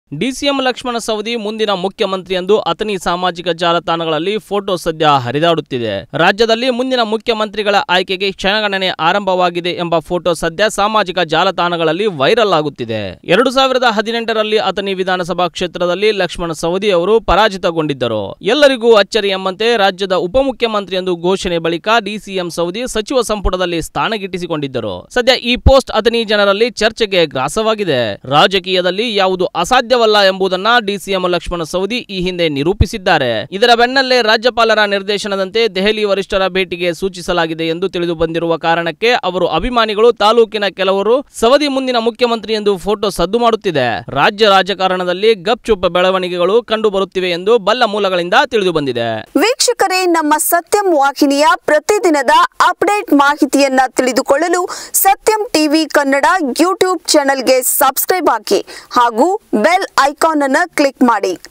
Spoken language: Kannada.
ಡಿಸಿಎಂ ಲಕ್ಷ್ಮಣ ಸವದಿ ಮುಂದಿನ ಮುಖ್ಯಮಂತ್ರಿ ಎಂದು ಅತನಿ ಸಾಮಾಜಿಕ ಜಾಲತಾಣಗಳಲ್ಲಿ ಫೋಟೋ ಸದ್ಯ ಹರಿದಾಡುತ್ತಿದೆ ರಾಜ್ಯದಲ್ಲಿ ಮುಂದಿನ ಮುಖ್ಯಮಂತ್ರಿಗಳ ಆಯ್ಕೆಗೆ ಕ್ಷಣಗಣನೆ ಆರಂಭವಾಗಿದೆ ಎಂಬ ಫೋಟೋ ಸದ್ಯ ಸಾಮಾಜಿಕ ಜಾಲತಾಣಗಳಲ್ಲಿ ವೈರಲ್ ಆಗುತ್ತಿದೆ ಎರಡು ಸಾವಿರದ ಹದಿನೆಂಟರಲ್ಲಿ ಅತನಿ ವಿಧಾನಸಭಾ ಕ್ಷೇತ್ರದಲ್ಲಿ ಲಕ್ಷ್ಮಣ ಸವದಿ ಅವರು ಪರಾಜಿತಗೊಂಡಿದ್ದರು ಎಲ್ಲರಿಗೂ ಅಚ್ಚರಿ ಎಂಬಂತೆ ರಾಜ್ಯದ ಉಪಮುಖ್ಯಮಂತ್ರಿ ಎಂದು ಘೋಷಣೆ ಬಳಿಕ ಡಿಸಿಎಂ ಸವದಿ ಸಚಿವ ಸಂಪುಟದಲ್ಲಿ ಸ್ಥಾನಗಿಟ್ಟಿಸಿಕೊಂಡಿದ್ದರು ಸದ್ಯ ಈ ಪೋಸ್ಟ್ ಅತನಿ ಜನರಲ್ಲಿ ಚರ್ಚೆಗೆ ಗ್ರಾಸವಾಗಿದೆ ರಾಜಕೀಯದಲ್ಲಿ ಯಾವುದು ಅಸಾಧ್ಯವಲ್ಲ ಎಂಬುದನ್ನ ಡಿಸಿಎಂ ಲಕ್ಷ್ಮಣ ಸವದಿ ಈ ಹಿಂದೆ ನಿರೂಪಿಸಿದ್ದಾರೆ ಇದರ ಬೆನ್ನಲ್ಲೇ ರಾಜ್ಯಪಾಲರ ನಿರ್ದೇಶನದಂತೆ ದೆಹಲಿ ವರಿಷ್ಠರ ಭೇಟಿಗೆ ಸೂಚಿಸಲಾಗಿದೆ ಎಂದು ತಿಳಿದು ಬಂದಿರುವ ಕಾರಣಕ್ಕೆ ಅವರು ಅಭಿಮಾನಿಗಳು ತಾಲೂಕಿನ ಕೆಲವರು ಸವದಿ ಮುಂದಿನ ಮುಖ್ಯಮಂತ್ರಿ ಎಂದು ಫೋಟೋ ಸದ್ದು ಮಾಡುತ್ತಿದೆ ರಾಜ್ಯ ರಾಜಕಾರಣದಲ್ಲಿ ಗಪ್ಚುಪ್ ಬೆಳವಣಿಗೆಗಳು ಕಂಡು ಬರುತ್ತಿವೆ ಎಂದು ಬಲ್ಲ ಮೂಲಗಳಿಂದ ತಿಳಿದು ಬಂದಿದೆ ವೀಕ್ಷಕರೇ ನಮ್ಮ ಸತ್ಯಂ ವಾಹಿನಿಯ ಪ್ರತಿದಿನದ ಅಪ್ಡೇಟ್ ಮಾಹಿತಿಯನ್ನ ತಿಳಿದುಕೊಳ್ಳಲು ಸತ್ಯಂ ಟಿವಿ ಕನ್ನಡ ಯೂಟ್ಯೂಬ್ ಚಾನೆಲ್ಗೆ ಸಬ್ಸ್ಕ್ರೈಬ್ ಹಾಕಿ ಹಾಗೂ ಬೆಲ್ ಐಕಾನ್ ಅನ್ನು ಕ್ಲಿಕ್ ಮಾಡಿ